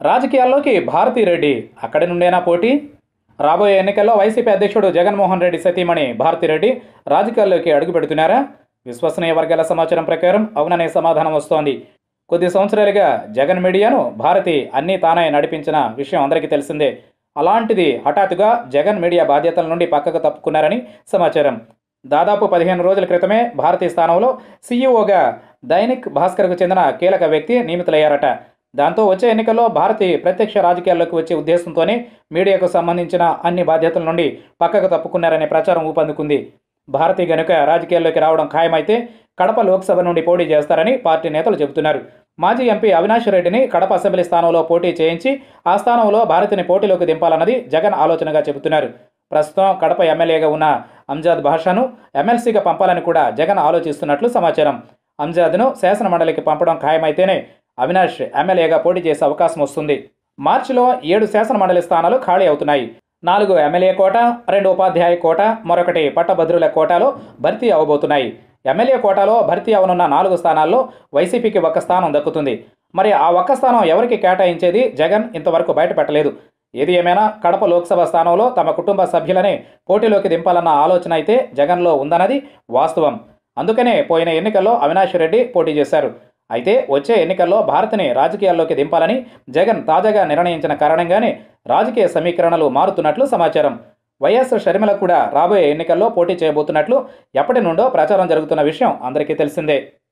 రాజకీయాల్లోకి భారతిరెడ్డి అక్కడి నుండేనా పోటీ రాబోయే ఎన్నికల్లో వైసీపీ అధ్యక్షుడు జగన్మోహన్ రెడ్డి సతీమణి భారతిరెడ్డి రాజకీయాల్లోకి అడుగు పెడుతున్నారా విశ్వసనీయ వర్గాల సమాచారం ప్రకారం అవుననే సమాధానం వస్తోంది కొద్ది సంవత్సరాలుగా జగన్ మీడియాను భారతి అన్నీ తానే నడిపించిన విషయం అందరికీ తెలిసిందే అలాంటిది హఠాత్తుగా జగన్ మీడియా బాధ్యతల నుండి పక్కకు తప్పుకున్నారని సమాచారం దాదాపు పదిహేను రోజుల క్రితమే భారతీ స్థానంలో సీఈఓగా దైనిక్ భాస్కర్కు చెందిన కీలక వ్యక్తి నియమితులయ్యారట దాంతో వచ్చే ఎన్నికల్లో భారతి ప్రత్యక్ష రాజకీయాల్లోకి వచ్చే ఉద్దేశంతోనే మీడియాకు సంబంధించిన అన్ని బాధ్యతల నుండి పక్కకు తప్పుకున్నారనే ప్రచారం ఊపందుకుంది భారతి గనుక రాజకీయాల్లోకి రావడం ఖాయమైతే కడప లోక్సభ నుండి పోటీ చేస్తారని పార్టీ నేతలు చెబుతున్నారు మాజీ ఎంపీ అవినాష్ రెడ్డిని కడప అసెంబ్లీ స్థానంలో పోటీ చేయించి ఆ స్థానంలో భారతిని పోటీలోకి దింపాలన్నది జగన్ ఆలోచనగా చెబుతున్నారు ప్రస్తుతం కడప ఎమ్మెల్యేగా ఉన్న అంజాద్ భాషను ఎమ్మెల్సీగా పంపాలని కూడా జగన్ ఆలోచిస్తున్నట్లు సమాచారం అంజాద్ను శాసన మండలికి పంపడం ఖాయమైతేనే అవినాష్ ఎమ్మెల్యేగా పోటీ చేసే అవకాశం వస్తుంది మార్చిలో ఏడు శాసన మండలి స్థానాలు ఖాళీ అవుతున్నాయి నాలుగు ఎమ్మెల్యే కోట రెండు ఉపాధ్యాయ కోట మరొకటి పట్టభద్రుల కోటాలో భర్తీ అవబోతున్నాయి ఎమ్మెల్యే కోటాలో భర్తీ అవనున్న నాలుగు స్థానాల్లో వైసీపీకి ఒక్క స్థానం దక్కుతుంది మరి ఆ ఒక్క స్థానం ఎవరికి కేటాయించేది జగన్ ఇంతవరకు బయటపెట్టలేదు ఏది ఏమైనా కడప లోక్సభ స్థానంలో తమ కుటుంబ సభ్యులనే పోటీలోకి దింపాలన్న ఆలోచన అయితే జగన్లో ఉందన్నది వాస్తవం అందుకనే పోయిన ఎన్నికల్లో అవినాష్ రెడ్డి పోటీ చేశారు అయితే వచ్చే ఎన్నికల్లో భారత్ని రాజకీయాల్లోకి దింపాలని జగన్ తాజాగా నిర్ణయించిన కారణంగానే రాజకీయ సమీకరణలు మారుతున్నట్లు సమాచారం వైఎస్ షర్మిల కూడా రాబోయే ఎన్నికల్లో పోటీ చేయబోతున్నట్లు ఎప్పటి నుండో ప్రచారం జరుగుతున్న విషయం అందరికీ తెలిసిందే